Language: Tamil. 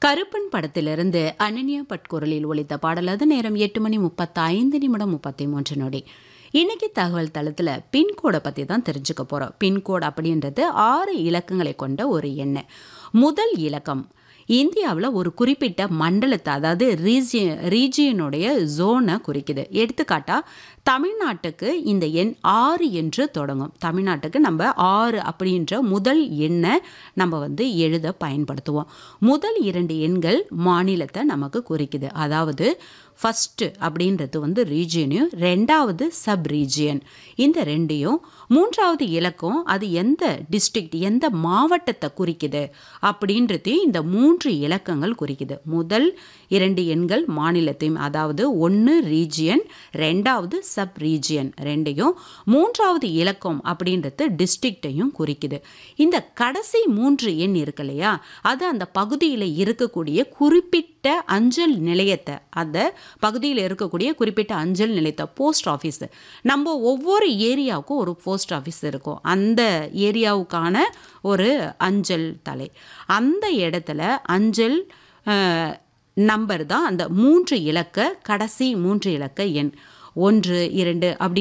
கருப்பன் படத்திலிருந்து அனன்யா பட்குரலில் ஒலித்த பாடல் அது நேரம் எட்டு மணி முப்பத்தி ஐந்து நிமிடம் முப்பத்தி மூன்று நொடி இன்னைக்கு தகவல் தளத்தில் பின்கோடை பற்றி தான் தெரிஞ்சுக்க போகிறோம் பின்கோட் அப்படின்றது ஆறு இலக்கங்களை கொண்ட ஒரு எண்ணை முதல் இலக்கம் இந்தியாவில் ஒரு குறிப்பிட்ட மண்டலத்தை அதாவது ரீஜிய ரீஜியனுடைய ஜோனை குறிக்குது எடுத்துக்காட்டா தமிழ்நாட்டுக்கு இந்த எண் ஆறு என்று தொடங்கும் தமிழ்நாட்டுக்கு நம்ம ஆறு அப்படின்ற முதல் எண்ணை நம்ம வந்து எழுத பயன்படுத்துவோம் முதல் இரண்டு எண்கள் மாநிலத்தை நமக்கு குறிக்குது அதாவது ஃபஸ்ட்டு அப்படின்றது வந்து ரீஜியனையும் ரெண்டாவது சப் ரீஜியன் இந்த ரெண்டையும் மூன்றாவது இலக்கம் அது எந்த டிஸ்ட்ரிக்ட் எந்த மாவட்டத்தை குறிக்குது அப்படின்றதையும் இந்த மூன்று இலக்கங்கள் குறிக்குது முதல் இரண்டு எண்கள் மாநிலத்தையும் அதாவது ஒன்று ரீஜியன் ரெண்டாவது சப் ரீஜியன் ரெண்டையும் மூன்றாவது இலக்கம் அப்படின்றது டிஸ்ட்ரிக்டையும் குறிக்குது இந்த கடைசி மூன்று எண் இருக்கு இல்லையா அது அந்த பகுதியில் இருக்கக்கூடிய குறிப்பிட்ட அஞ்சல் நிலையத்தை அந்த பகுதியில் இருக்கக்கூடிய குறிப்பிட்ட அஞ்சல் நிலையத்தை போஸ்ட் ஆஃபீஸ் நம்ம ஒவ்வொரு ஏரியாவுக்கும் ஒரு போஸ்ட் ஆஃபீஸ் இருக்கும் அந்த ஏரியாவுக்கான ஒரு அஞ்சல் தலை அந்த இடத்துல அஞ்சல் நம்பர் தான் அந்த மூன்று இலக்க கடைசி மூன்று இலக்க எண் ஒன்று இரண்டு அப்படி